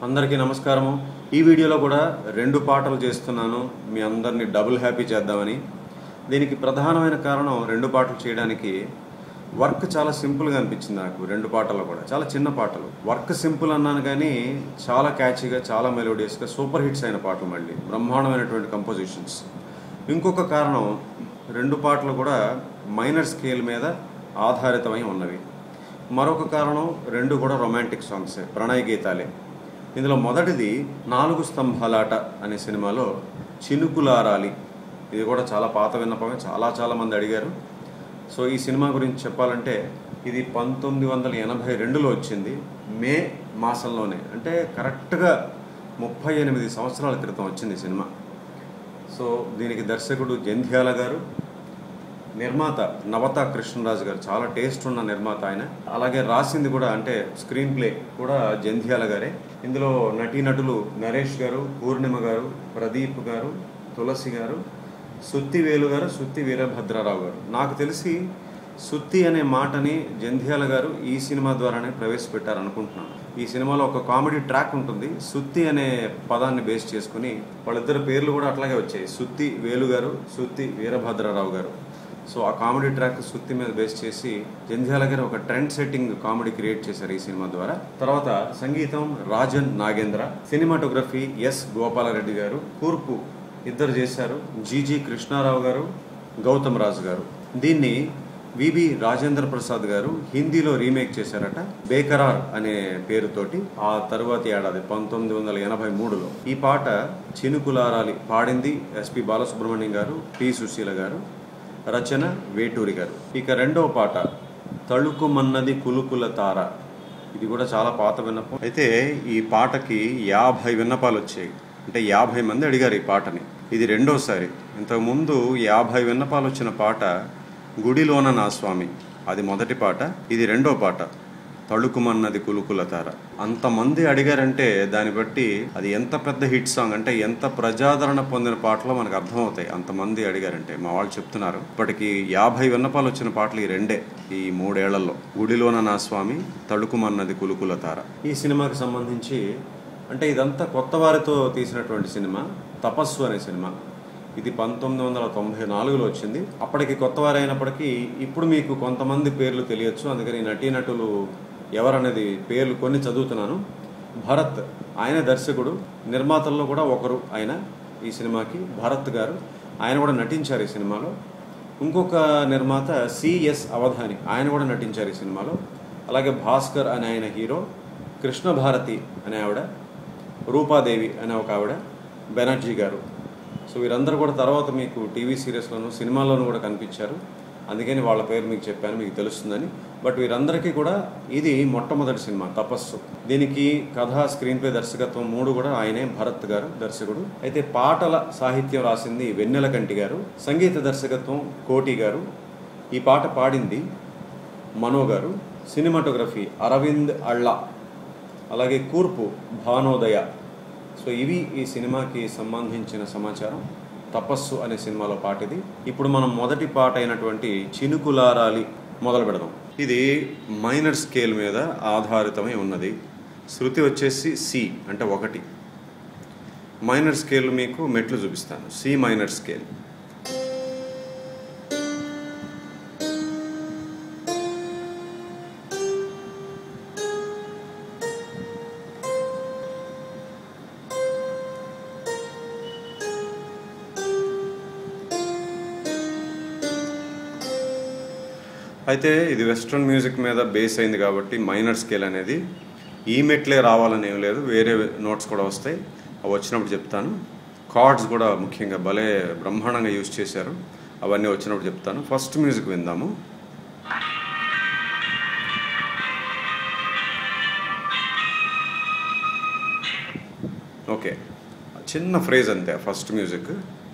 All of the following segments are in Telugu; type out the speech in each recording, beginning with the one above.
అందరికీ నమస్కారము ఈ వీడియోలో కూడా రెండు పాటలు చేస్తున్నాను మీ అందరినీ డబుల్ హ్యాపీ చేద్దామని దీనికి ప్రధానమైన కారణం రెండు పాటలు చేయడానికి వర్క్ చాలా సింపుల్గా అనిపించింది నాకు రెండు పాటల్లో కూడా చాలా చిన్న పాటలు వర్క్ సింపుల్ అన్నాను కానీ చాలా క్యాచీగా చాలా మెలోడియస్గా సూపర్ హిట్స్ అయిన పాటలు మళ్ళీ బ్రహ్మాండమైనటువంటి కంపోజిషన్స్ ఇంకొక కారణం రెండు పాటలు కూడా మైనర్ స్కేల్ మీద ఆధారితమై ఉన్నవి మరొక కారణం రెండు కూడా రొమాంటిక్ సాంగ్సే ప్రణయ గీతాలే ఇందులో మొదటిది నాలుగు స్తంభాలాట అనే సినిమాలో చినుకులారాలి ఇది కూడా చాలా పాత విన్నపమే చాలా చాలా మంది అడిగారు సో ఈ సినిమా గురించి చెప్పాలంటే ఇది పంతొమ్మిది వందల ఎనభై రెండులో వచ్చింది మే మాసంలోనే అంటే కరెక్ట్గా ముప్పై ఎనిమిది సంవత్సరాల క్రితం వచ్చింది ఈ సినిమా సో దీనికి దర్శకుడు జంధ్యాల గారు నిర్మాత నవత కృష్ణరాజు గారు చాలా టేస్ట్ ఉన్న నిర్మాత ఆయన అలాగే రాసింది కూడా అంటే స్క్రీన్ ప్లే కూడా జంధ్యాల గారే ఇందులో నటీనటులు నరేష్ గారు పూర్ణిమ గారు ప్రదీప్ గారు తులసి గారు సుత్తి వేలు గారు సుత్తి వీరభద్రారావు గారు నాకు తెలిసి సుత్తి అనే మాటని జంధ్యాల గారు ఈ సినిమా ద్వారానే ప్రవేశపెట్టారు అనుకుంటున్నాను ఈ సినిమాలో ఒక కామెడీ ట్రాక్ ఉంటుంది సుత్తి అనే పదాన్ని బేస్ చేసుకుని వాళ్ళిద్దరు పేర్లు కూడా అట్లాగే వచ్చాయి సుత్తి వేలు గారు సుత్తి వీరభద్రారావు గారు సో ఆ కామెడీ ట్రాక్ సుత్తి మీద బేస్ చేసి జంధ్యాల గారు ఒక ట్రెండ్ సెట్టింగ్ కామెడీ క్రియేట్ చేశారు ఈ సినిమా ద్వారా తర్వాత సంగీతం రాజన్ నాగేంద్ర సినిమాటోగ్రఫీ ఎస్ గోపాలరెడ్డి గారు కూర్పు ఇద్దరు చేశారు జీజీ కృష్ణారావు గారు గౌతమ్ రాజు గారు దీన్ని విబి రాజేంద్ర ప్రసాద్ గారు హిందీలో రీమేక్ చేశారట బేకరార్ అనే పేరుతోటి ఆ తరువాతి ఏడాది పంతొమ్మిది వందల ఎనభై మూడులో ఈ పాట చినుకులారాలి పాడింది ఎస్పి బాలసుబ్రహ్మణ్యం గారు పి సుశీల గారు రచన వేటూరి గారు ఇక రెండవ పాట తళుకుమన్నది కులుకుల తార ఇది కూడా చాలా పాత విన్నపం అయితే ఈ పాటకి యాభై విన్నపాలు వచ్చాయి అంటే యాభై మంది అడిగారు ఈ పాటని ఇది రెండోసారి ఇంతకుముందు యాభై విన్నపాలు వచ్చిన పాట గుడిలోన నా స్వామి అది మొదటి పాట ఇది రెండో పాట తళుకుమన్నది కులుకుల తార అంతమంది అడిగారంటే దాన్ని బట్టి అది ఎంత పెద్ద హిట్ సాంగ్ అంటే ఎంత ప్రజాదరణ పొందిన పాటలో మనకు అర్థమవుతాయి అంతమంది అడిగారంటే మా వాళ్ళు చెప్తున్నారు ఇప్పటికి యాభై విన్నపాలు వచ్చిన పాటలు ఈ రెండే ఈ మూడేళ్లలో గుడిలోన నా స్వామి తళుకుమన్నది కులుకుల తార ఈ సినిమాకి సంబంధించి అంటే ఇదంతా కొత్త వారితో తీసినటువంటి సినిమా తపస్సు అనే సినిమా ఇది పంతొమ్మిది వందల తొంభై నాలుగులో వచ్చింది అప్పటికి కొత్త వారైనప్పటికీ ఇప్పుడు మీకు కొంతమంది పేర్లు తెలియచ్చు అందుకని నటీనటులు ఎవరనేది పేర్లు కొన్ని చదువుతున్నాను భరత్ ఆయన దర్శకుడు నిర్మాతల్లో కూడా ఒకరు ఆయన ఈ సినిమాకి భరత్ గారు ఆయన కూడా నటించారు ఈ సినిమాలో ఇంకొక నిర్మాత సిఎస్ అవధాని ఆయన కూడా నటించారు ఈ సినిమాలో అలాగే భాస్కర్ అనే ఆయన హీరో కృష్ణ భారతి అనే ఆవిడ రూపాదేవి అనే ఒక ఆవిడ బెనర్జీ గారు సో వీరందరూ కూడా తర్వాత మీకు టీవీ సీరియల్స్లోను సినిమాల్లోనూ కూడా కనిపించారు అందుకని వాళ్ళ పేరు మీకు చెప్పాను మీకు తెలుస్తుందని బట్ వీరందరికీ కూడా ఇది మొట్టమొదటి సినిమా తపస్సు దీనికి కథ స్క్రీన్ ప్లే దర్శకత్వం మూడు కూడా ఆయనే భరత్ గారు దర్శకుడు అయితే పాటల సాహిత్యం రాసింది వెన్నెల కంటి గారు సంగీత దర్శకత్వం కోటి గారు ఈ పాట పాడింది మనో గారు సినిమాటోగ్రఫీ అరవింద్ అళ్ళ అలాగే కూర్పు భానోదయ సో ఇవి ఈ సినిమాకి సంబంధించిన సమాచారం తపస్సు అనే సినిమాలో పాట ఇది ఇప్పుడు మనం మొదటి పాట అయినటువంటి చినుకులారాలి మొదలు పెడదాం ఇది మైనర్ స్కేల్ మీద ఆధారితమై ఉన్నది శృతి వచ్చేసి సి అంటే ఒకటి మైనర్ స్కేల్ మీకు మెట్లు చూపిస్తాను సి మైనర్ స్కేల్ అయితే ఇది వెస్ట్రన్ మ్యూజిక్ మీద బేస్ అయింది కాబట్టి మైనర్ స్కేల్ అనేది ఈ మెట్లే రావాలని ఏం లేదు వేరే నోట్స్ కూడా వస్తాయి అవి వచ్చినప్పుడు చెప్తాను కార్డ్స్ కూడా ముఖ్యంగా భలే బ్రహ్మాండంగా యూజ్ చేశారు అవన్నీ వచ్చినప్పుడు చెప్తాను ఫస్ట్ మ్యూజిక్ విందాము ఓకే చిన్న ఫ్రేజ్ అంతే ఫస్ట్ మ్యూజిక్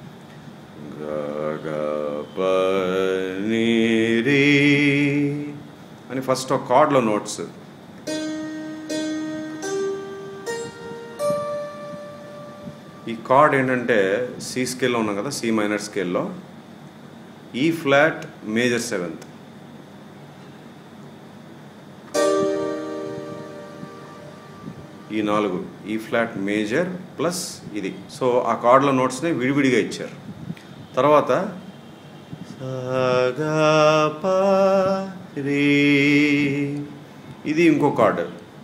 గ ప ని రి అని ఫస్ట్ ఒక కార్డ్లో నోట్స్ ఈ కార్డ్ ఏంటంటే సి స్కేల్లో ఉన్నాం కదా సి మైనర్ స్కేల్లో ఈ ఫ్లాట్ మేజర్ సెవెంత్ ఈ నాలుగు ఈ ఫ్లాట్ మేజర్ ప్లస్ ఇది సో ఆ కార్డుల నోట్స్ని విడివిడిగా ఇచ్చారు తర్వాత సగా పా రీ ఇది ఇంకో కార్డు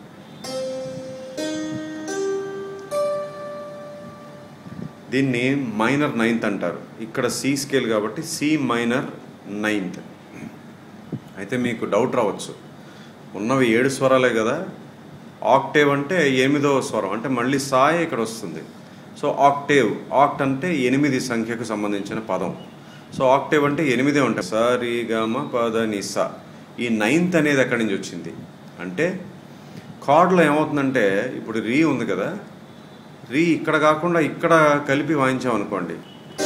దీన్ని మైనర్ నైన్త్ అంటారు ఇక్కడ సి స్కేల్ కాబట్టి సి మైనర్ నైన్త్ అయితే మీకు డౌట్ రావచ్చు ఉన్నవి ఏడు స్వరాలే కదా ఆక్టేవ్ అంటే ఎనిమిదవ స్వరం అంటే మళ్ళీ సాయే ఇక్కడ వస్తుంది సో ఆక్టేవ్ ఆక్ట్ అంటే ఎనిమిది సంఖ్యకు సంబంధించిన పదం సో ఆక్టేవ్ అంటే ఎనిమిదే ఉంటాయి స రి గ మ పద ని స ఈ నైన్త్ అనేది ఎక్కడి నుంచి వచ్చింది అంటే కార్డులో ఏమవుతుందంటే ఇప్పుడు రీ ఉంది కదా రీ ఇక్కడ కాకుండా ఇక్కడ కలిపి వాయించాం అనుకోండి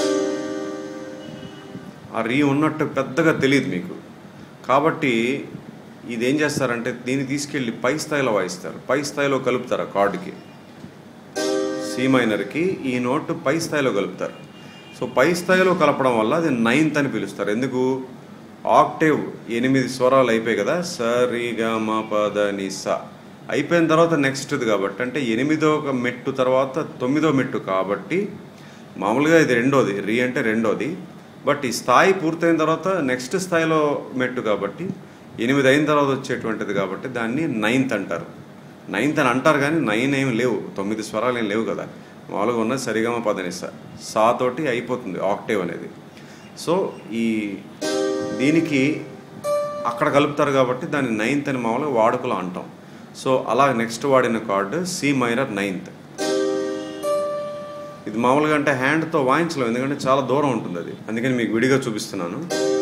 ఆ రీ ఉన్నట్టు పెద్దగా తెలియదు మీకు కాబట్టి ఇది ఏం చేస్తారంటే దీన్ని తీసుకెళ్ళి పై స్థాయిలో వాయిస్తారు పై స్థాయిలో కలుపుతారు ఆ కార్డుకి సి మైనర్కి ఈ నోట్ పై స్థాయిలో కలుపుతారు సో పై స్థాయిలో కలపడం వల్ల అది నైన్త్ అని పిలుస్తారు ఎందుకు ఆక్టేవ్ ఎనిమిది స్వరాలు అయిపోయాయి కదా స రి గ మ ప ద ని స అయిపోయిన తర్వాత నెక్స్ట్ది కాబట్టి అంటే ఎనిమిదో ఒక మెట్టు తర్వాత తొమ్మిదో మెట్టు కాబట్టి మామూలుగా ఇది రెండోది రీ అంటే రెండోది బట్ ఈ స్థాయి పూర్తయిన తర్వాత నెక్స్ట్ స్థాయిలో మెట్టు కాబట్టి ఎనిమిది అయిన తర్వాత వచ్చేటువంటిది కాబట్టి దాన్ని నైన్త్ అంటారు నైన్త్ అని అంటారు కానీ నైన్ ఏమి లేవు తొమ్మిది స్వరాలు ఏం లేవు కదా మామూలుగా ఉన్నది సరిగమ పదనిస సా తోటి అయిపోతుంది ఆక్టేవ్ అనేది సో ఈ దీనికి అక్కడ కలుపుతారు కాబట్టి దాన్ని నైన్త్ అని మామూలుగా వాడుకలో అంటాం సో అలా నెక్స్ట్ వాడిన కార్డు సి మైనర్ నైన్త్ ఇది మామూలుగా అంటే హ్యాండ్తో వాయించలేం ఎందుకంటే చాలా దూరం ఉంటుంది అది అందుకని మీకు విడిగా చూపిస్తున్నాను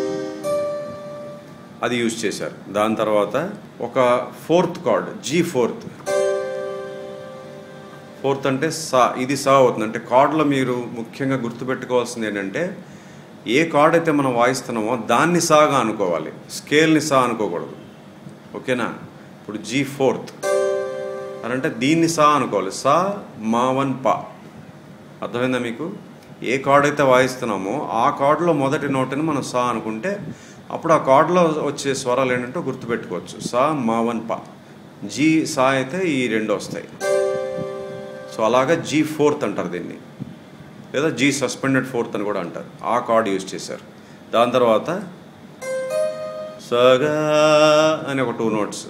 అది యూజ్ చేశారు దాని తర్వాత ఒక fourth chord G fourth fourth అంటే సా ఇది సా అవుతుంది అంటే కార్డులో మీరు ముఖ్యంగా గుర్తుపెట్టుకోవాల్సింది ఏంటంటే ఏ కార్డ్ అయితే మనం వాయిస్తున్నామో దాన్ని సాగా అనుకోవాలి స్కేల్ని సా అనుకోకూడదు ఓకేనా ఇప్పుడు జీ ఫోర్త్ అని అంటే దీన్ని సా అనుకోవాలి సా మావన్ పా అర్థమైందా మీకు ఏ కార్డ్ అయితే వాయిస్తున్నామో ఆ కార్డులో మొదటి నోటుని మనం సా అనుకుంటే అప్పుడు ఆ కార్డులో వచ్చే స్వరాలు ఏంటంటే గుర్తుపెట్టుకోవచ్చు సా మావన్ పా జీ సా అయితే ఈ రెండు వస్తాయి సో అలాగా జీ ఫోర్త్ అంటారు దీన్ని లేదా జీ సస్పెండెడ్ ఫోర్త్ అని కూడా అంటారు ఆ కార్డ్ యూజ్ చేశారు దాని తర్వాత సగా అని ఒక టూ నోట్స్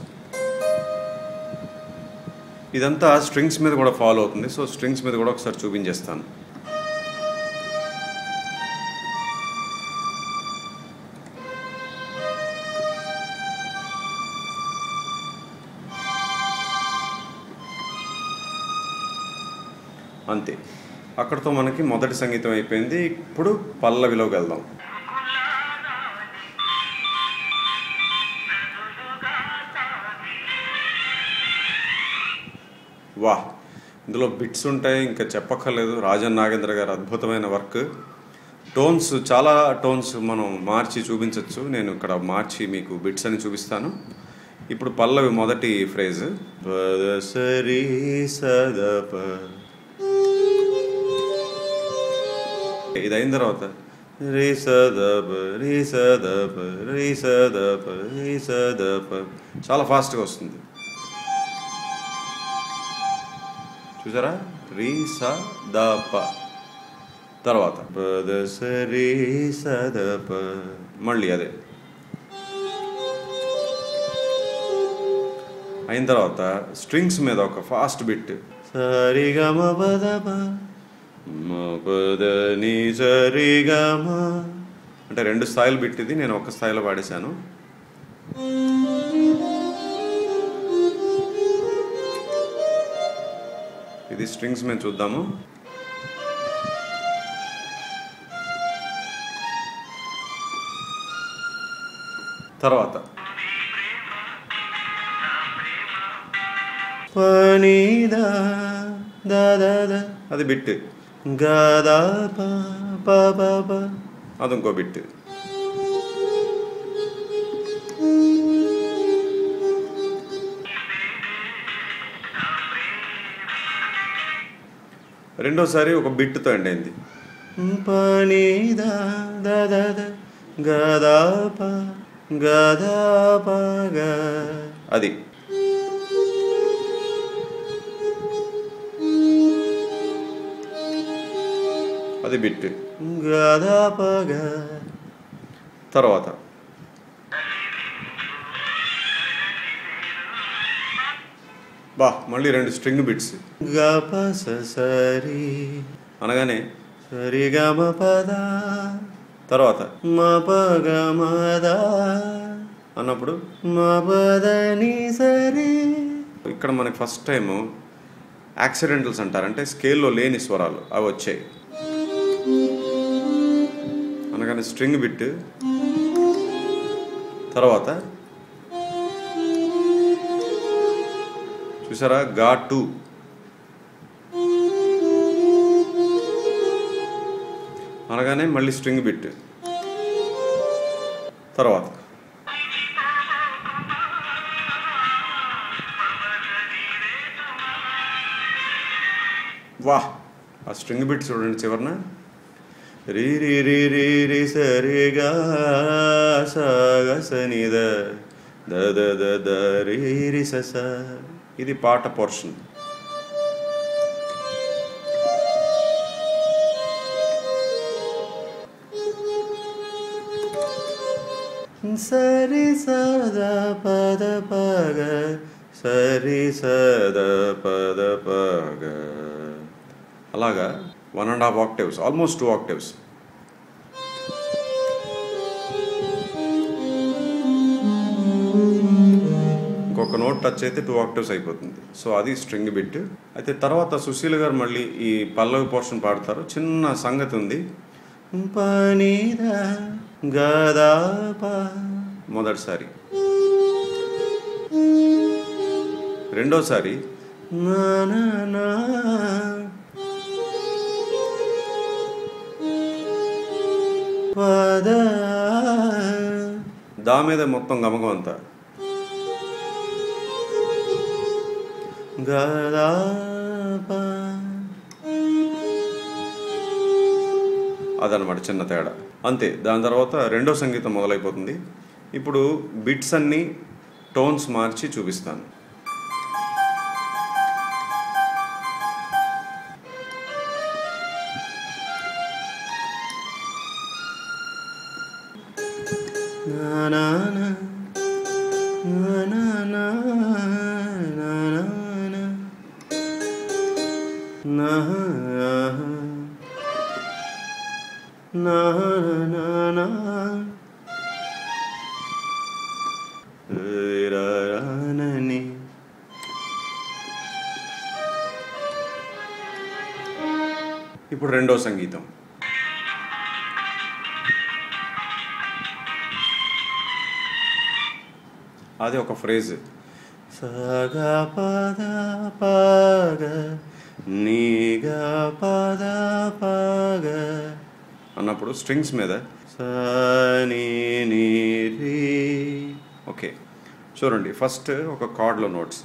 ఇదంతా స్ట్రింగ్స్ మీద కూడా ఫాలో అవుతుంది సో స్ట్రింగ్స్ మీద కూడా ఒకసారి చూపించేస్తాను అంతే అక్కడతో మనకి మొదటి సంగీతం అయిపోయింది ఇప్పుడు పల్లవిలోకి వెళ్దాం వా ఇందులో బిట్స్ ఉంటాయి ఇంకా చెప్పక్కర్లేదు రాజన్ నాగేంద్ర గారు అద్భుతమైన వర్క్ టోన్స్ చాలా టోన్స్ మనం మార్చి చూపించవచ్చు నేను ఇక్కడ మార్చి మీకు బిట్స్ అని చూపిస్తాను ఇప్పుడు పల్లవి మొదటి ఫ్రేజ్ పద సరి సదప ఇది అయిన తర్వాత రీ సదప రీ సదప రీ సదప రీ సదప చాలా ఫాస్ట్గా వస్తుంది చూసారా రీ స ద ప తర్వాత పద సరి సదప మళ్ళీ అదే అయిన తర్వాత స్ట్రింగ్స్ మీద ఒక ఫాస్ట్ బిట్ సరిగమ పద ప మ పద ని సరిగమ అంటే రెండు స్థాయిలు బిట్ ఇది నేను ఒక స్థాయిలో పాడేశాను ఇది స్ట్రింగ్స్ మేము చూద్దాము తర్వాత పనీదా దాదా అది బిట్ గదా ప ప ప ప అది ఇంకో బిట్ రెండోసారి ఒక బిట్తో ఎండ్ అయింది పనీదా దాదా గదా ప గదా ప గ అది అది బిట్ గదా పగ తర్వాత బా మళ్ళీ రెండు స్ట్రింగ్ బిట్స్ గప సరి అనగానే సరి గమ పద తర్వాత మ పగ మద అన్నప్పుడు మ పద ని సరి ఇక్కడ మనకి ఫస్ట్ టైం యాక్సిడెంటల్స్ అంటారు అంటే స్కేల్లో లేని స్వరాలు అవి వచ్చాయి అనగానే స్ట్రింగ్ బిట్ తర్వాత చూసారా గా టూ అనగానే మళ్ళీ స్ట్రింగ్ బిట్ తర్వాత వాహ్ ఆ స్ట్రింగ్ బిట్ చూడండి చివరన రీ రీ రీ రీ రీ సరిగా సగ సనిద ద ద ద ద రీ రి స స ఇది పాట పోర్షన్ సరి సద పద పగ సరి సద పద పగ అలాగా one and half octaves almost two octaves ఇంకొక నోట్ టచ్ అయితే టూ ఆక్టివ్స్ అయిపోతుంది సో అది స్ట్రింగ్ బిట్ అయితే తర్వాత సుశీల్ గారు మళ్ళీ ఈ పల్లవి పోర్షన్ పాడతారు చిన్న సంగతి ఉంది పనీద గదా ప మొదటిసారి రెండోసారి నా నా నా పద దా మీద మొత్తం గమకం అంతా గదా ప అదనమాట చిన్న తేడా అంతే దాని తర్వాత రెండో సంగీతం మొదలైపోతుంది ఇప్పుడు బిట్స్ అన్ని టోన్స్ మార్చి చూపిస్తాను నా నా నా, నా నా నా, నా నా నా, నా నా నా నా రానని ఇప్పుడు రెండో సంగీతం అది ఒక ఫ్రేజ్ సగ పద పగ నీగ పద పగ అన్నప్పుడు స్ట్రింగ్స్ మీద స నీ నీ రీ ఓకే చూడండి ఫస్ట్ ఒక కార్డ్లో నోట్స్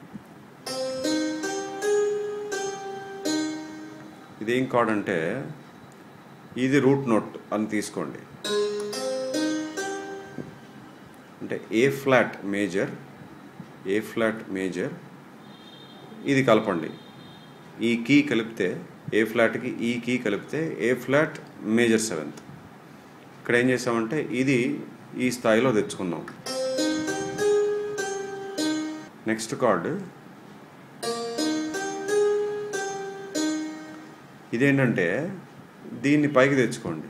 ఇదేం కార్డ్ అంటే ఇది రూట్ నోట్ అని తీసుకోండి అంటే A flat major A flat major ఇది కలపండి ఈ కీ కలిపితే ఏ ఫ్లాట్కి ఈ కీ కలిపితే ఏ ఫ్లాట్ మేజర్ సెవెంత్ ఇక్కడ ఏం చేసామంటే ఇది ఈ స్థాయిలో తెచ్చుకున్నాం నెక్స్ట్ కార్డు ఇదేంటంటే దీన్ని పైకి తెచ్చుకోండి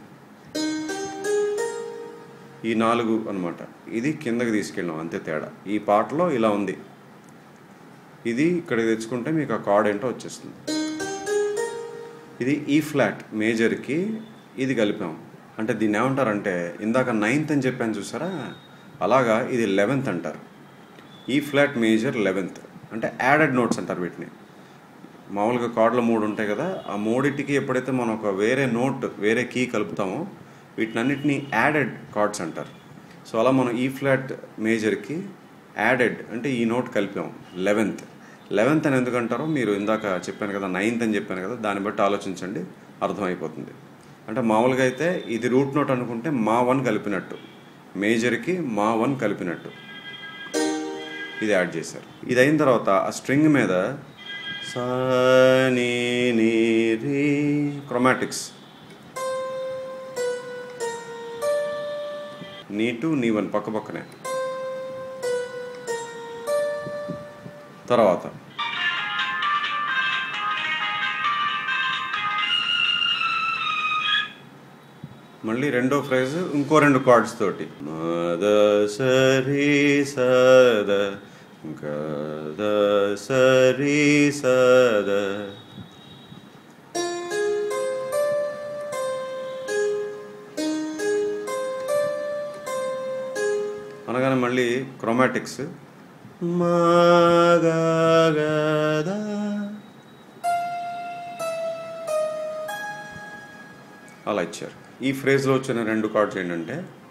ఈ నాలుగు అన్నమాట ఇది కిందకి తీసుకెళ్ళాం అంతే తేడా ఈ పాటలో ఇలా ఉంది ఇది ఇక్కడ తెచ్చుకుంటే మీకు ఆ కార్డ్ ఏంటో వచ్చేస్తుంది ఇది ఈ ఫ్లాట్ మేజర్కి ఇది కలిపాం అంటే దీన్ని ఏమంటారంటే ఇందాక నైన్త్ అని చెప్పాను చూసారా అలాగా ఇది లెవెన్త్ అంటారు ఈ ఫ్లాట్ మేజర్ లెవెన్త్ అంటే యాడెడ్ నోట్స్ అంటారు వీటిని మామూలుగా కార్డులు మూడు ఉంటాయి కదా ఆ మూడింటికి ఎప్పుడైతే మనం ఒక వేరే నోట్ వేరే కీ కలుపుతామో వీటినన్నిటిని యాడెడ్ కార్డ్స్ అంటారు సో అలా మనం ఈ ఫ్లాట్ మేజర్కి యాడెడ్ అంటే ఈ నోట్ కలిపాం లెవెన్త్ లెవెన్త్ అని ఎందుకు అంటారో మీరు ఇందాక చెప్పాను కదా నైన్త్ అని చెప్పాను కదా దాన్ని బట్టి ఆలోచించండి అర్థమైపోతుంది అంటే మామూలుగా అయితే ఇది రూట్ నోట్ అనుకుంటే మా వన్ కలిపినట్టు మేజర్కి మా వన్ కలిపినట్టు ఇది యాడ్ చేశారు ఇది అయిన తర్వాత ఆ స్ట్రింగ్ మీద సా నీ నీ రీ క్రొమాటిక్స్ నీ టూ నీ వన్ పక్క పక్కనే తర్వాత మళ్ళీ రెండో ఫ్రేజ్ ఇంకో రెండు కార్డ్స్ తోటి మద సరి సద గద సరి సద అనగానే మళ్ళీ క్రోమాటిక్స్ మాగద అలా ఇచ్చారు ఈ ఫ్రేజ్లో వచ్చిన రెండు కార్డ్స్ ఏంటంటే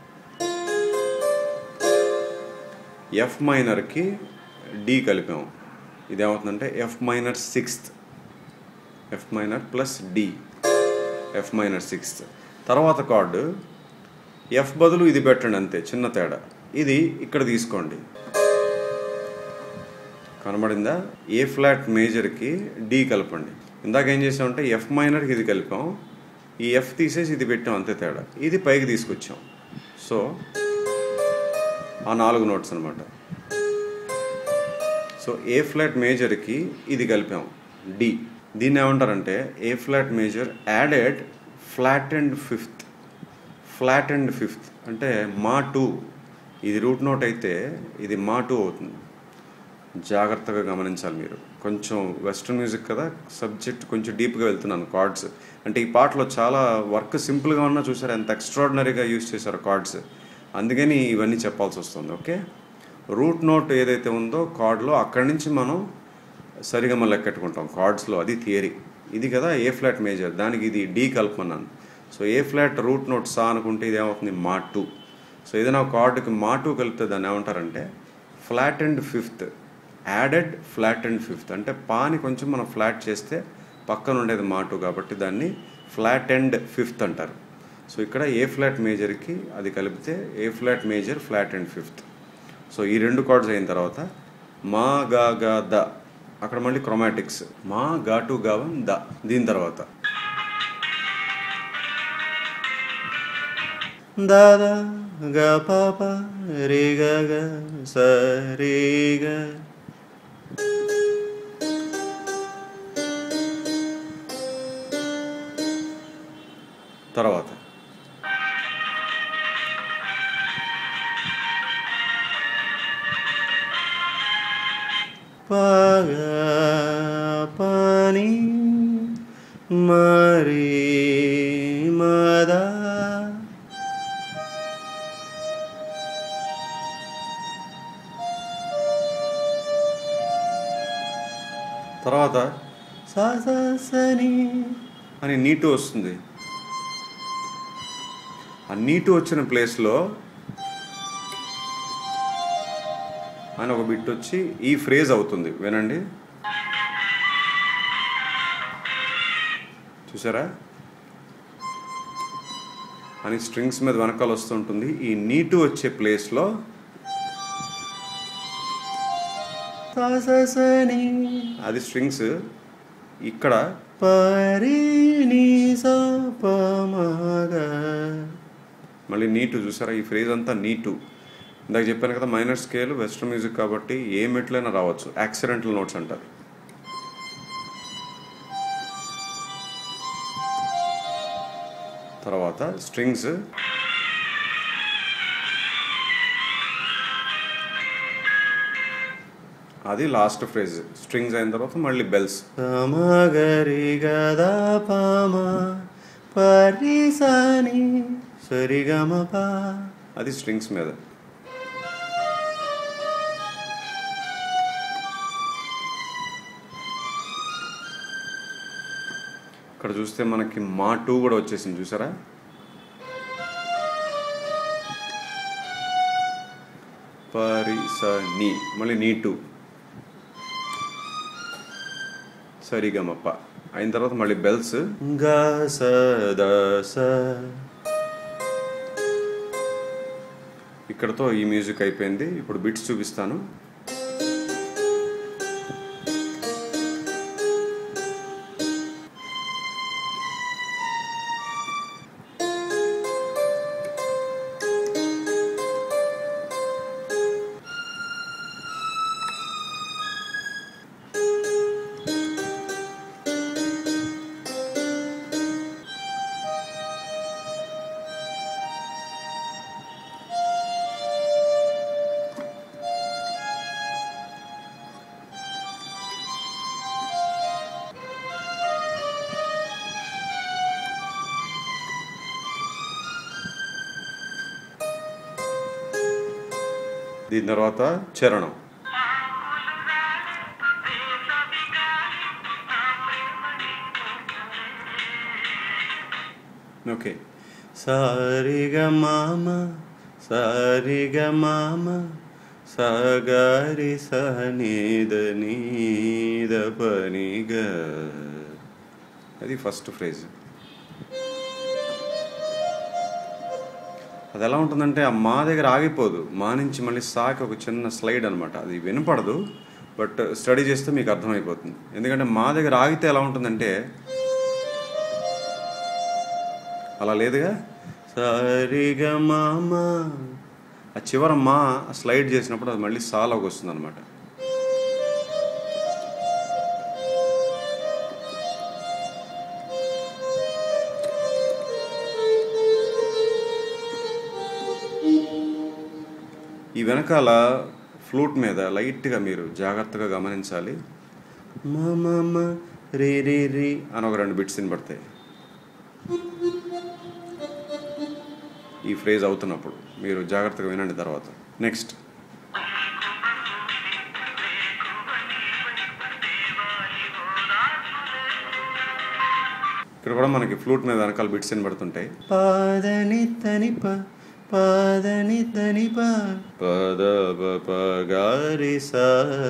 ఎఫ్ మైనర్కి డి కలిపాం ఇదేమవుతుందంటే F minor sixth F minor plus D F minor sixth తర్వాత కార్డు ఎఫ్ బదులు ఇది పెట్టండి అంతే చిన్న తేడా ఇది ఇక్కడ తీసుకోండి కనబడిందా ఏ ఫ్లాట్ మేజర్కి డి కలపండి ఇందాక ఏం చేసామంటే ఎఫ్ మైనర్కి ఇది కలిపాం ఈ ఎఫ్ తీసేసి ఇది పెట్టాం అంతే తేడా ఇది పైకి తీసుకొచ్చాం సో ఆ నాలుగు నోట్స్ అనమాట సో ఏ ఫ్లాట్ మేజర్కి ఇది కలిపాం డి దీన్ని ఏమంటారంటే A flat major added flat and fifth flat and fifth అంటే మా టూ ఇది రూట్ నోట్ అయితే ఇది మా టూ అవుతుంది జాగ్రత్తగా గమనించాలి మీరు కొంచెం వెస్ట్రన్ మ్యూజిక్ కదా సబ్జెక్ట్ కొంచెం డీప్గా వెళ్తున్నాను కార్డ్స్ అంటే ఈ పాటలో చాలా వర్క్ సింపుల్గా ఉన్నా చూసారు ఎంత ఎక్స్ట్రాడినరీగా యూజ్ చేశారు కార్డ్స్ అందుకని ఇవన్నీ చెప్పాల్సి వస్తుంది ఓకే రూట్ నోట్ ఏదైతే ఉందో కార్డ్లో అక్కడి నుంచి మనం సరిగమ లెక్కెట్టుకుంటాం కార్డ్స్లో అది థియరీ ఇది కదా ఏ ఫ్లాట్ మేజర్ దానికి ఇది డీ కల్పన్నాను so A flat root note సా అనుకుంటే ఇది ఏమవుతుంది మా టూ సో ఏదైనా ఒక కార్డుకి మా టూ కలిపితే దాన్ని ఏమంటారంటే flat and fifth added flat and fifth అంటే పాని కొంచెం మనం ఫ్లాట్ చేస్తే పక్కన ఉండేది మా టూ కాబట్టి దాన్ని ఫ్లాట్ అండ్ ఫిఫ్త్ అంటారు సో ఇక్కడ ఏ ఫ్లాట్ మేజర్కి అది కలిపితే A flat major flat and fifth so ఈ రెండు కార్డ్స్ అయిన తర్వాత మా గా గా ద అక్కడ మళ్ళీ క్రొమాటిక్స్ మా గా టు గావం ద దీని తర్వాత దాదా గ పాప రే గ గ స రే గ తర్వాత పగ పని మరి మదా తర్వాత సా సా సని అని నీటు వస్తుంది ఆ నీటు వచ్చిన ప్లేస్లో అని ఒక బిట్ వచ్చి ఈ ఫ్రేజ్ అవుతుంది వినండి చూసారా అని స్ట్రింగ్స్ మీద వెనకాల వస్తుంటుంది ఈ నీటు వచ్చే ప్లేస్లో అది స్ట్రింగ్స్ ఇక్కడ పరి మళ్ళీ నీటు చూసారా ఈ ఫ్రేజ్ అంతా నీటు ఇందాక చెప్పాను కదా మైనర్ స్కేల్ వెస్ట్రన్ మ్యూజిక్ కాబట్టి ఏ మెట్లైనా రావచ్చు యాక్సిడెంటల్ నోట్స్ అంటారు తర్వాత స్ట్రింగ్స్ అది లాస్ట్ ఫ్రేజ్ స్ట్రింగ్స్ అయిన తర్వాత మళ్ళీ బెల్స్ గరి గదా పామ పరిసాని సరిగమ పా అది స్ట్రింగ్స్ మీద ఇక్కడ చూస్తే మనకి మా టూ కూడా వచ్చేసింది చూసారా పరి స నీ మళ్ళీ నీ టూ సరిగమప్ప అయిన తర్వాత మళ్ళీ బెల్స్ గ స ద స ఇక్కడతో ఈ మ్యూజిక్ అయిపోయింది ఇప్పుడు బిట్స్ చూపిస్తాను దీని తర్వాత చరణం ఓకే సారిగ మామ సారిగ మామ సాగారి సహనీద నీద పనిగ అది ఫస్ట్ ఫ్రేజ్ అది ఎలా ఉంటుందంటే ఆ మా దగ్గర ఆగిపోదు మా నుంచి మళ్ళీ సాకి ఒక చిన్న స్లైడ్ అనమాట అది వినపడదు బట్ స్టడీ చేస్తే మీకు అర్థమైపోతుంది ఎందుకంటే మా దగ్గర ఆగితే ఎలా ఉంటుందంటే అలా లేదుగా సరిగా మామ ఆ చివర మా స్లైడ్ చేసినప్పుడు అది మళ్ళీ సాలోకి వస్తుంది అనమాట ఈ వెనకాల ఫ్లూట్ మీద లైట్గా మీరు జాగ్రత్తగా గమనించాలి మా మా రీ రీ రీ అని ఒక రెండు బిట్స్ వినపడతాయి ఈ ఫ్రేజ్ అవుతున్నప్పుడు మీరు జాగ్రత్తగా వినండి తర్వాత నెక్స్ట్ ఇక్కడ కూడా మనకి ఫ్లూట్ మీద వెనకాల బిట్స్ వినబడుతుంటాయి పాదని తని ప పాదని తని ప పద ప ప గారి సా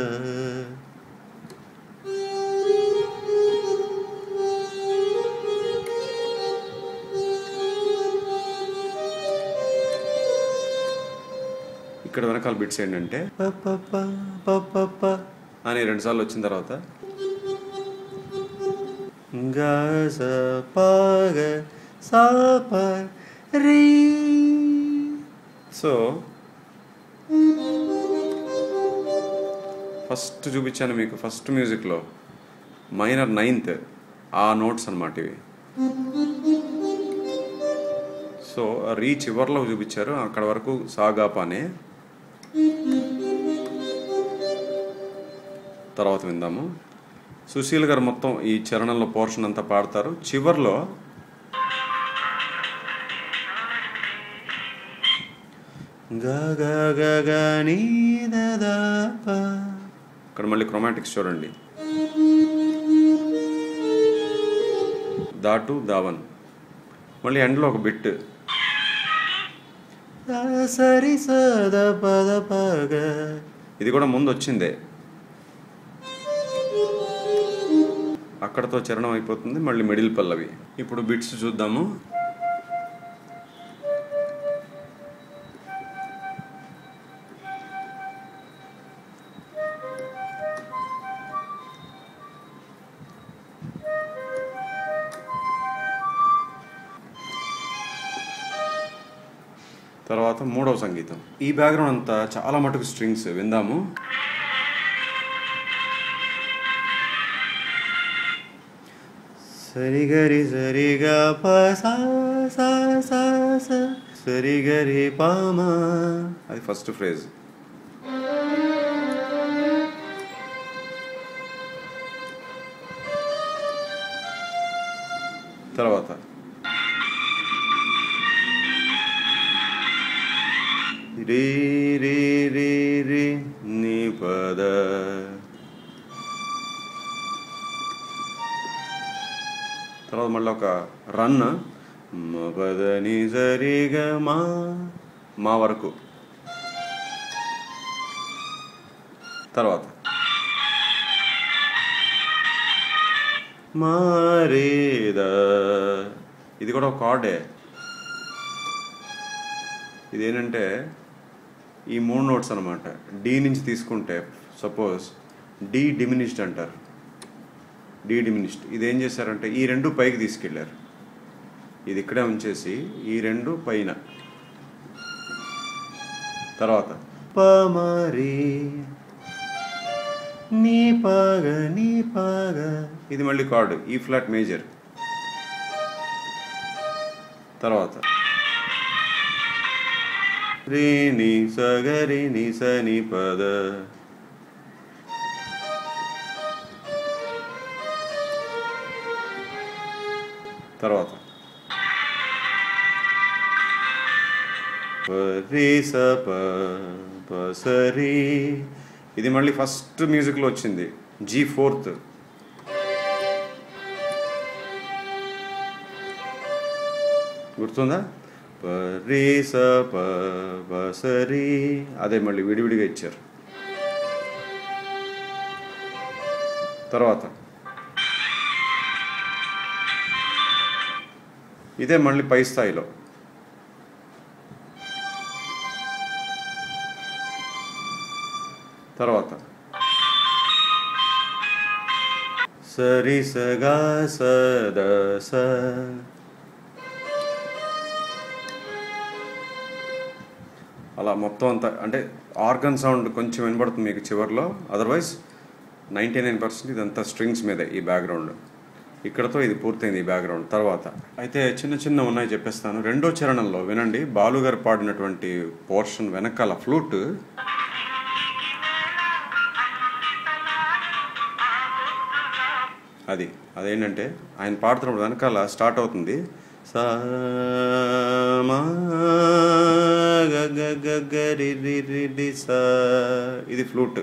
ఇక్కడ వెనకాల బిట్స్ ఏంటంటే ప ప ప ప ప ప అని రెండు సార్లు వచ్చిన తర్వాత గా స ప గ సా ప రీ సో ఫస్ట్ చూపించాను మీకు ఫస్ట్ మ్యూజిక్లో మైనర్ నైన్త్ ఆ నోట్స్ అన్నమాట ఇవి సో రీ చివర్లో చూపించారు అక్కడ వరకు సాగాపానే తర్వాత విందాము సుశీల్ గారు మొత్తం ఈ చరణంలో పోర్షన్ అంతా పాడతారు చివర్లో గా గా గా గా నీ ద ద ప. ఇక్కడ మళ్ళీ క్రొమాటిక్స్ చూడండి దాటు దావన్ మళ్ళీ ఎండ్లో ఒక బిట్ సరి సద పద పగ ఇది కూడా ముందు వచ్చిందే అక్కడతో చరణం అయిపోతుంది మళ్ళీ మిడిల్ పల్లవి ఇప్పుడు బిట్స్ చూద్దాము తర్వాత మూడవ సంగీతం ఈ బ్యాక్గ్రౌండ్ అంతా చాలా మటుకు స్ట్రింగ్స్ విందాము సరిగరి సరిగా ప సా సా సా సా సరిగరి పామా అది ఫస్ట్ ఫ్రేజ్ తర్వాత రీ రీ రీ రీ నీ పద తర్వాత మళ్ళీ ఒక రన్ మ పద ని సరిగా మా మా వరకు తర్వాత మారేద ఇది కూడా ఒక కార్డే ఇదేంటంటే ఈ మూడు నోట్స్ అనమాట డి నుంచి తీసుకుంటే సపోజ్ డి డిమినిష్డ్ అంటారు డి డిమినిష్డ్ ఇది ఏం చేశారంటే ఈ రెండు పైకి తీసుకెళ్ళారు ఇది ఇక్కడే ఉంచేసి ఈ రెండు పైన తర్వాత పమరి నీ పాగ నీ పాగ ఇది మళ్ళీ కార్డు ఈ ఫ్లాట్ మేజర్ తర్వాత రే ని సగరి ని స ని పద తర్వాత రీ స ప ప స రీ ఇది మళ్ళీ ఫస్ట్ మ్యూజిక్లో వచ్చింది జీ ఫోర్త్ గుర్తుందా ప రీ స ప ప స రీ అదే మళ్ళీ విడివిడిగా ఇచ్చారు తర్వాత ఇదే మళ్ళీ పై స్థాయిలో తర్వాత సరి సగా సద స అలా మొత్తం అంతా అంటే ఆర్గన్ సౌండ్ కొంచెం వినబడుతుంది మీకు చివరిలో అదర్వైజ్ నైంటీ నైన్ పర్సెంట్ ఇదంతా స్ట్రింగ్స్ మీదే ఈ బ్యాక్గ్రౌండ్ ఇక్కడతో ఇది పూర్తయింది ఈ బ్యాక్గ్రౌండ్ తర్వాత అయితే చిన్న చిన్న ఉన్నాయి చెప్పేస్తాను రెండో చరణంలో వినండి బాలు గారు పాడినటువంటి పోర్షన్ వెనకాల ఫ్లూట్ అది అదేంటంటే ఆయన పాడుతున్నప్పుడు వెనకాల స్టార్ట్ అవుతుంది సా మా గ గ గ గ రి రి రి రి సా ఇది ఫ్లూట్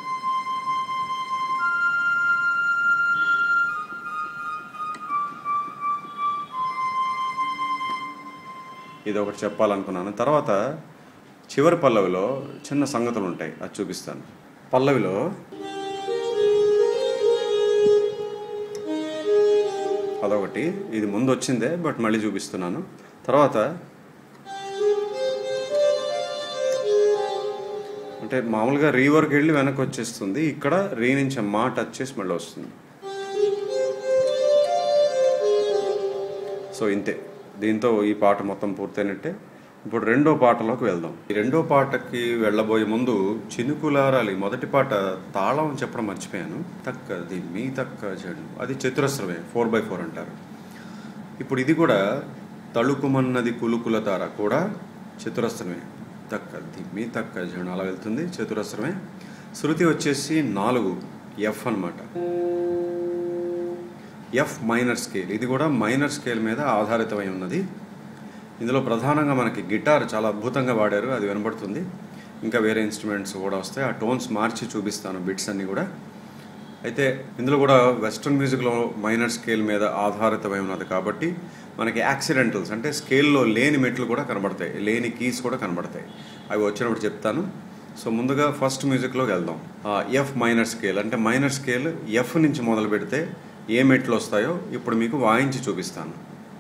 ఇది ఒకటి చెప్పాలనుకున్నాను తర్వాత చివరి పల్లవిలో చిన్న సంగతులు ఉంటాయి అది చూపిస్తాను పల్లవిలో అదొకటి ఇది ముందు వచ్చిందే బట్ మళ్ళీ చూపిస్తున్నాను తర్వాత అంటే మామూలుగా రీ వరకు వెళ్ళి వెనక్కి వచ్చేస్తుంది ఇక్కడ రీ నుంచి మా టచ్ చేసి మళ్ళీ వస్తుంది సో ఇంతే దీంతో ఈ పాట మొత్తం పూర్తయినట్టే ఇప్పుడు రెండో పాటలోకి వెళ్దాం ఈ రెండో పాటకి వెళ్ళబోయే ముందు చినుకులారాలి మొదటి పాట తాళం చెప్పడం మర్చిపోయాను తక్కది మీ తక్క చెడు అది చతురస్రమే ఫోర్ బై ఫోర్ అంటారు ఇప్పుడు ఇది కూడా తళుకుమన్నది కులుకుల తార కూడా చతురస్రమే తక్కది మీ తక్క చెడు అలా వెళ్తుంది చతురస్రమే శృతి వచ్చేసి నాలుగు ఎఫ్ అన్నమాట ఎఫ్ మైనర్ స్కేల్ ఇది కూడా మైనర్ స్కేల్ మీద ఆధారితమై ఉన్నది ఇందులో ప్రధానంగా మనకి గిటార్ చాలా అద్భుతంగా వాడారు అది వినబడుతుంది ఇంకా వేరే ఇన్స్ట్రుమెంట్స్ కూడా వస్తాయి ఆ టోన్స్ మార్చి చూపిస్తాను బిట్స్ అన్నీ కూడా అయితే ఇందులో కూడా వెస్ట్రన్ మ్యూజిక్లో మైనర్ స్కేల్ మీద ఆధారితమై ఉన్నది కాబట్టి మనకి యాక్సిడెంటల్స్ అంటే స్కేల్లో లేని మెట్లు కూడా కనబడతాయి లేని కీస్ కూడా కనబడతాయి అవి వచ్చినప్పుడు చెప్తాను సో ముందుగా ఫస్ట్ మ్యూజిక్లోకి వెళ్దాం ఎఫ్ మైనర్ స్కేల్ అంటే మైనర్ స్కేల్ ఎఫ్ నుంచి మొదలు పెడితే ఏ మెట్లు వస్తాయో ఇప్పుడు మీకు వాయించి చూపిస్తాను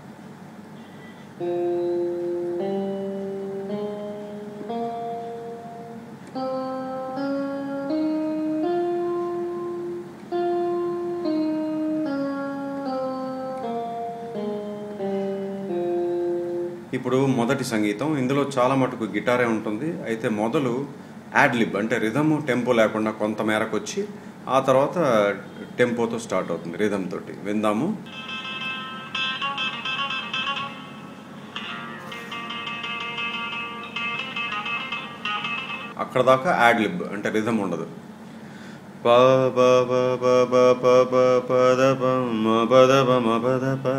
ఇప్పుడు మొదటి సంగీతం ఇందులో చాలా మటుకు గిటారే ఉంటుంది అయితే మొదలు యాడ్లిబ్ అంటే రిధమ్ టెంపో లేకుండా కొంత మేరకు వచ్చి ఆ తర్వాత టెంపోతో స్టార్ట్ అవుతుంది రిధమ్ తోటి విందాము అక్కడ దాకా యాడ్లిబ్ అంటే రిధమ్ ఉండదు ప ప ప ప ప ప ప ప ద ప మ ప ద ప మ ప ద ప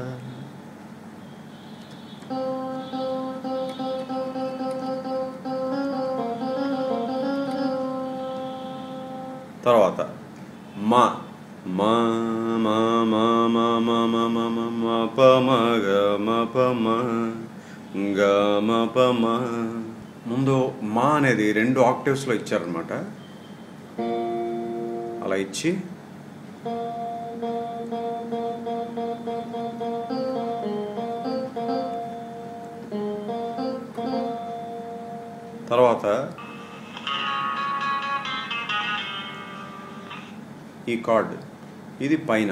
తర్వాత మా మా మా మా మా మా మా మా మా మా ప మ గ మ ప మ గ మ ప మ ముందు మా అనేది రెండు ఆక్టివ్స్లో ఇచ్చారనమాట అలా ఇచ్చి తర్వాత ఈ కార్డ్ ఇది పైన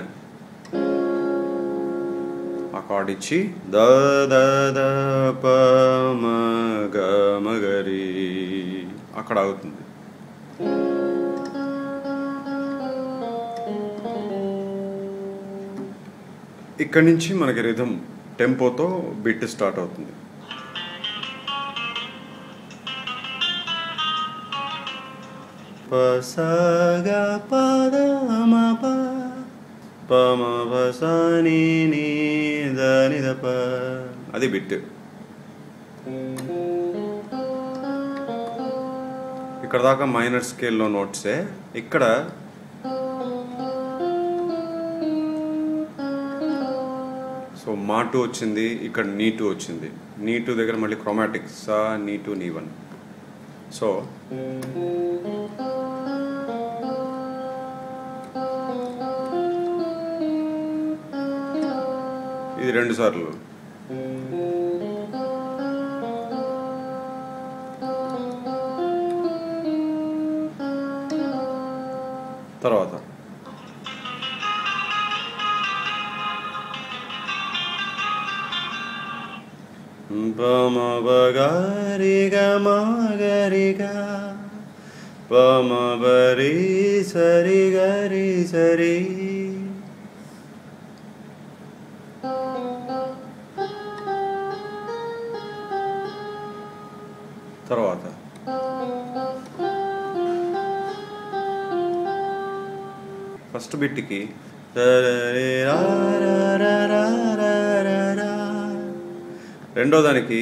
ఆ కార్డ్ ఇచ్చి ద ద ద ప మ గ మ గ రి అక్కడ అవుతుంది ఇక్కడి నుంచి మనకి రిధం టెంపోతో బిట్ స్టార్ట్ అవుతుంది ప స గ ప ద మ ప ప మ ప స ని ని ద ని ద ప అది బిట్ ఇక్కడ దాకా మైనర్ స్కేల్లో నోట్సే ఇక్కడ సో మా టూ వచ్చింది ఇక్కడ నీ టూ వచ్చింది నీ టూ దగ్గర మళ్ళీ క్రోమాటిక్ సా నీ టూ నీ వన్ సో ఇది రెండు సార్లు తర్వాత పమ బగారిగ మాగరిగ పమ బరి సరి గరి సరి తర్వాత ఫస్ట్ బిట్కి రెండో దానికి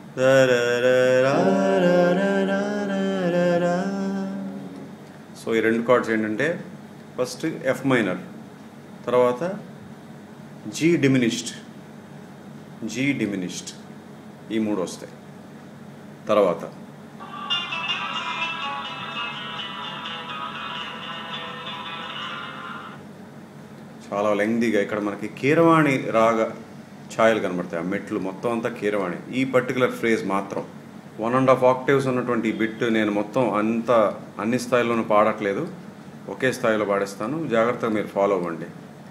సో ఈ రెండు కార్డ్స్ ఏంటంటే ఫస్ట్ ఎఫ్ మైనర్ తర్వాత జీ డిమినిష్డ్ జీ డిమినిష్డ్ ఈ మూడు వస్తాయి తర్వాత చాలా లెంగ్దీగా ఇక్కడ మనకి కీరవాణి రాగ ఛాయలు కనబడతాయి ఆ మెట్లు మొత్తం అంతా కీరవాణి ఈ పర్టికులర్ ఫ్రేజ్ మాత్రం వన్ అండ్ హాఫ్ ఆక్టివ్స్ ఉన్నటువంటి ఈ బిట్ నేను మొత్తం అంత అన్ని స్థాయిలోనూ పాడట్లేదు ఒకే స్థాయిలో పాడేస్తాను జాగ్రత్తగా మీరు ఫాలో అవ్వండి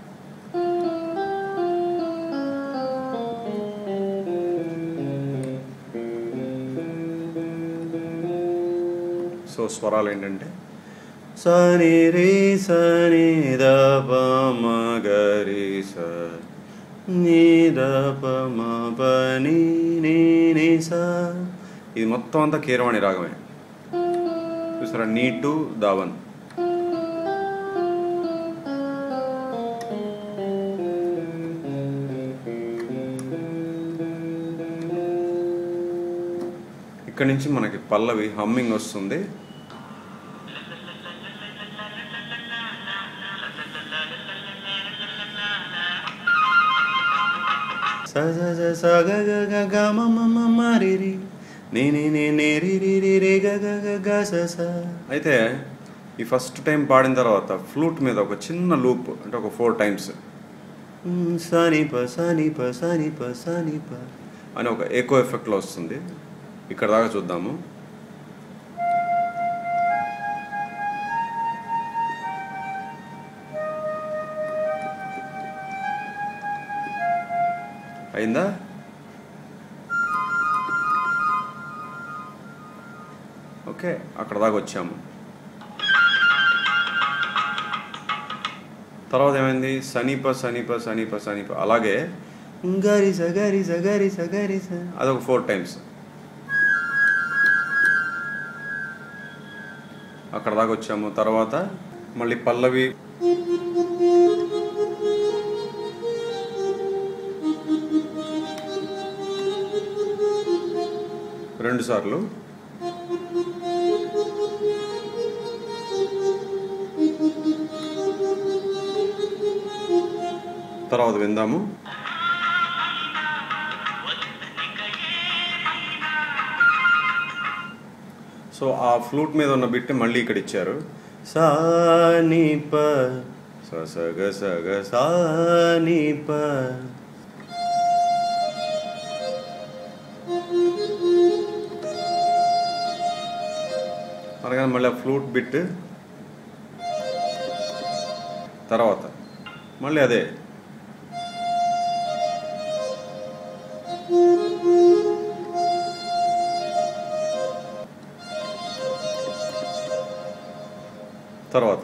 సో స్వరాలు ఏంటంటే సని రే సని ద ప మ గ రి స ని ద ప మ ప ని ని ని స ఇది మొత్తం అంతా కీరవాణి రాగమే చూసారా నీ టు దావన్ ఇక్కడ నుంచి మనకి పల్లవి హమ్మింగ్ వస్తుంది స స స స గ గ గ గ మ మ మ మ రి రి ని ని ని ని రి రి రి రి గ గ గ గ స స అయితే ఈ ఫస్ట్ టైం పాడిన తర్వాత ఫ్లూట్ మీద ఒక చిన్న లూప్ అంటే ఒక ఫోర్ టైమ్స్ సని ప సని ప సని ప సని ప అని ఒక ఏకో ఎఫెక్ట్లో వస్తుంది ఇక్కడ దాకా చూద్దాము అయిందా ఓకే అక్కడ దాకా వచ్చాము తర్వాత ఏమైంది సమీప సమీప సమీప సమీప అలాగే గరిస గరిస గరిస గరిస అదొక ఫోర్ టైమ్స్ అక్కడ దాకా వచ్చాము తర్వాత మళ్ళీ పల్లవి రెండు సార్లు తర్వాత విందాము సో ఆ ఫ్లూట్ మీద ఉన్న బిట్ మళ్ళీ ఇక్కడ ఇచ్చారు సా ని ప స స గ స గ సా ని ప అనగానే మళ్ళీ ఆ ఫ్లూట్ బిట్ తర్వాత మళ్ళీ అదే తర్వాత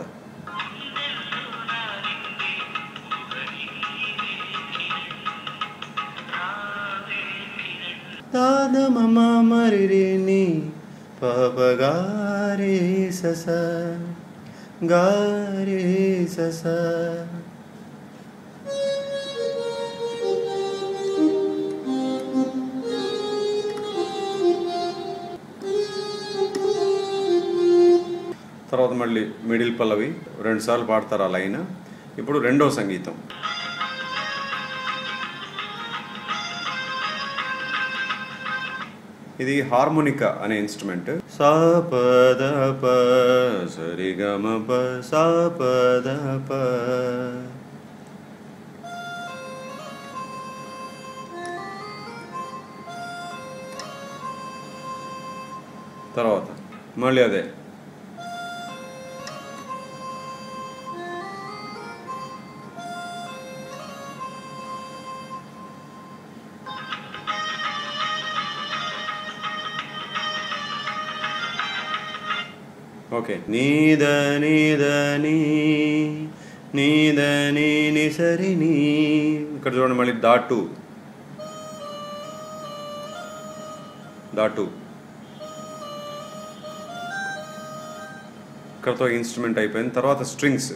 దాద మమ మరిని పపగారే సస గారే సస తర్వాత మళ్ళీ మిడిల్ పల్లవి రెండు సార్లు పాడతారు ఆ లైన్ ఇప్పుడు రెండో సంగీతం ఇది హార్మోనికా అనే ఇన్స్ట్రుమెంట్ సా పద ప సరిగమ ప సా పద ప తర్వాత మళ్ళీ అదే ఓకే నీద నీద నీ నీద నీ ని సరి నీ ఇక్కడ చూడండి మళ్ళీ దాటు దాటు ఇక్కడతో ఇన్స్ట్రుమెంట్ అయిపోయింది తర్వాత స్ట్రింగ్స్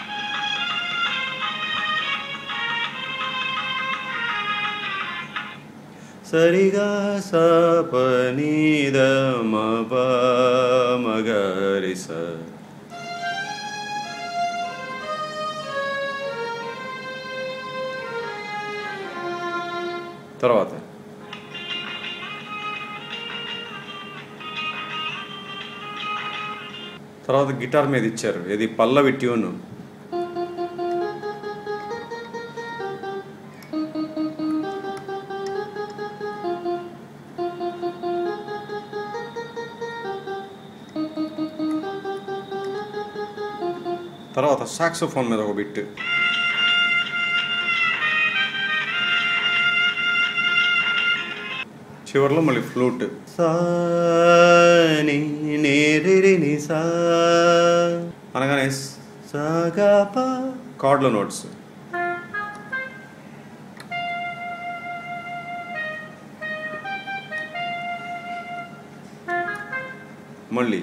సరిగా సపనీద మప మగరిస తర్వాత తర్వాత గిటార్ మీద ఇచ్చారు ఇది పల్లవి ట్యూన్ తర్వాత సాక్సోఫోన్ మీద ఒక బిట్ చివరిలో మళ్ళీ ఫ్లూట్ సాని నేరిని సా అనగానే సాగాప కార్డ్లో నోట్స్ మళ్ళీ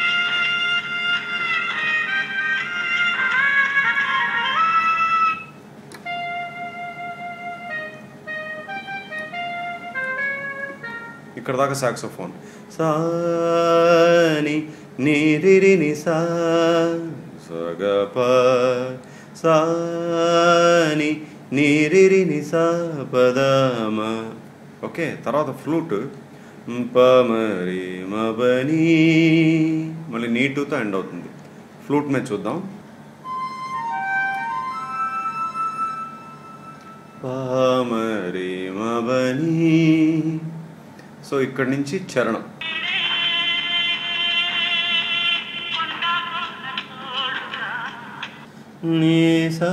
ఇక్కడ దాకా సాక్సోఫోన్ సాని నీరిని సా సగప సాని నీరిని సా పదమ ఓకే తర్వాత ఫ్లూట్ పమరి మబని మళ్ళీ నీటుతో ఎండ్ అవుతుంది ఫ్లూట్ మీద చూద్దాం పామరి మబని సో ఇక్కడి నుంచి చరణం నీసా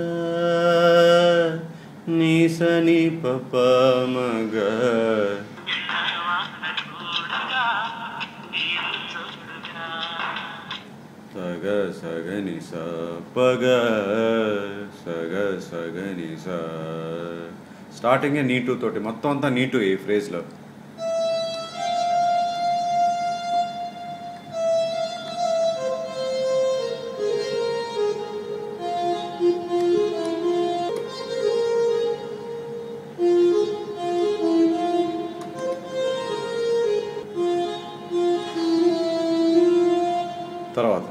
నీసని పప మగ సగ సగ నిస పగ సగ సగ నిస స్టార్టింగ్ నీటు తోటి మొత్తం అంతా నీటు ఈ ఫ్రేజ్లో తర్వాత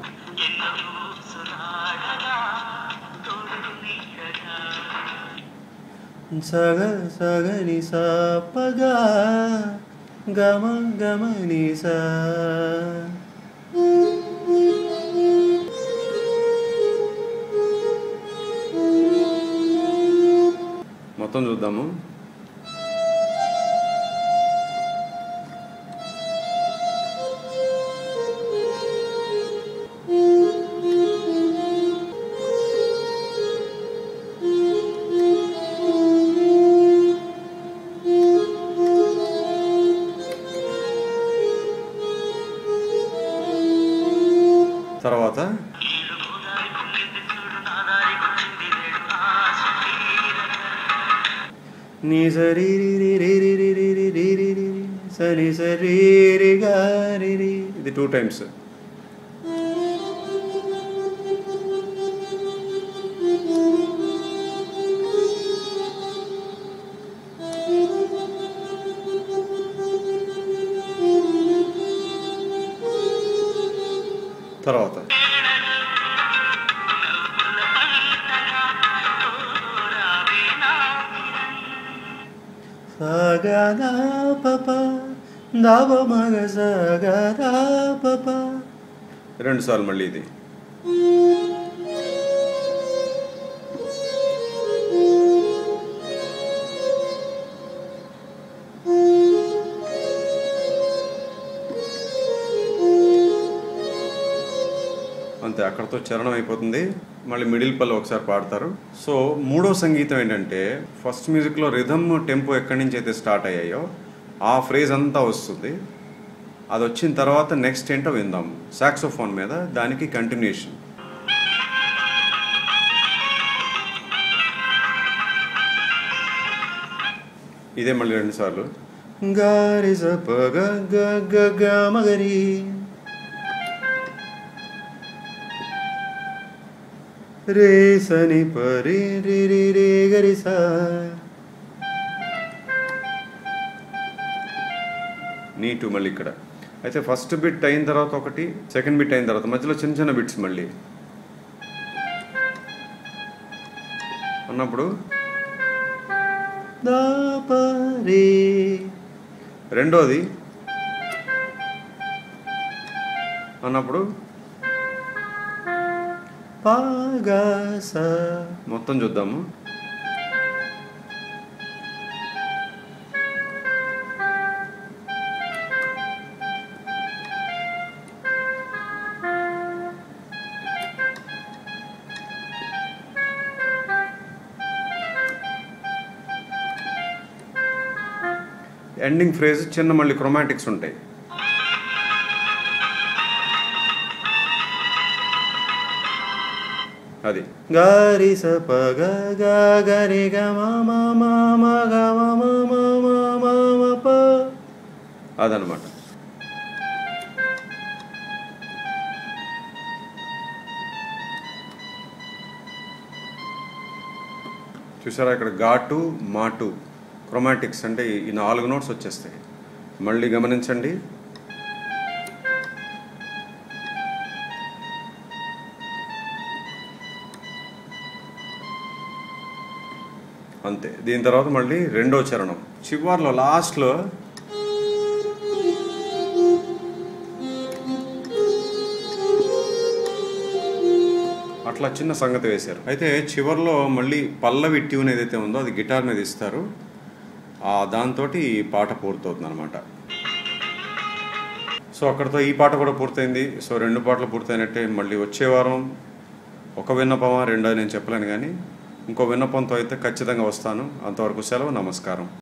సగ సగ ని స పగ గమ గమ ని స మొత్తం చూద్దాము తర్వాత నీ సరి రి రి రి రి రి రి రి రి రి రి రి సరి సరి రి గా రి రి ఇది టూ టైమ్స్ తర్వాత సగదా పప దావ మగ సగదా పప రెండు సార్లు మళ్ళీ ఇది అంతే అక్కడతో చరణం అయిపోతుంది మళ్ళీ మిడిల్ పల్లి ఒకసారి పాడతారు సో మూడో సంగీతం ఏంటంటే ఫస్ట్ మ్యూజిక్లో రిథమ్ టెంపో ఎక్కడి నుంచి అయితే స్టార్ట్ అయ్యాయో ఆ ఫ్రేజ్ అంతా వస్తుంది అది వచ్చిన తర్వాత నెక్స్ట్ ఏంటో విందాం సాక్సోఫోన్ మీద దానికి కంటిన్యూషన్ ఇదే మళ్ళీ రెండు సార్లు గారి సప గ గ గ గ మగరి రే సని పరి రి రి రే గరి సా నీటు మళ్ళీ ఇక్కడ అయితే ఫస్ట్ బిట్ అయిన తర్వాత ఒకటి సెకండ్ బిట్ అయిన తర్వాత మధ్యలో చిన్న చిన్న బిట్స్ మళ్ళీ అన్నప్పుడు దాపరే రెండోది అన్నప్పుడు పాగాస మొత్తం చూద్దాము ఎండింగ్ ఫ్రేజ్ చిన్న మళ్ళీ క్రొమాటిక్స్ ఉంటాయి అది గారి స ప గ గ గరి గ మ మ మ మ గ మ మ మ మ మ మ ప అదనమాట చూసారా ఇక్కడ ఘాటు మాటు క్రొమాటిక్స్ అంటే ఈ నాలుగు నోట్స్ వచ్చేస్తాయి మళ్ళీ గమనించండి అంతే దీని తర్వాత మళ్ళీ రెండో చరణం చివర్లో లాస్ట్లో అట్లా చిన్న సంగతి వేశారు అయితే చివర్లో మళ్ళీ పల్లవి ట్యూన్ ఏదైతే ఉందో అది గిటార్ మీద ఇస్తారు ఆ దాంతో ఈ పాట పూర్తవుతుంది అనమాట సో అక్కడతో ఈ పాట కూడా పూర్తయింది సో రెండు పాటలు పూర్తయినట్టే మళ్ళీ వచ్చే వారం ఒక విన్నపమా రెండో నేను చెప్పలేను కానీ ఇంకో విన్నపంతో అయితే ఖచ్చితంగా వస్తాను అంతవరకు సెలవు నమస్కారం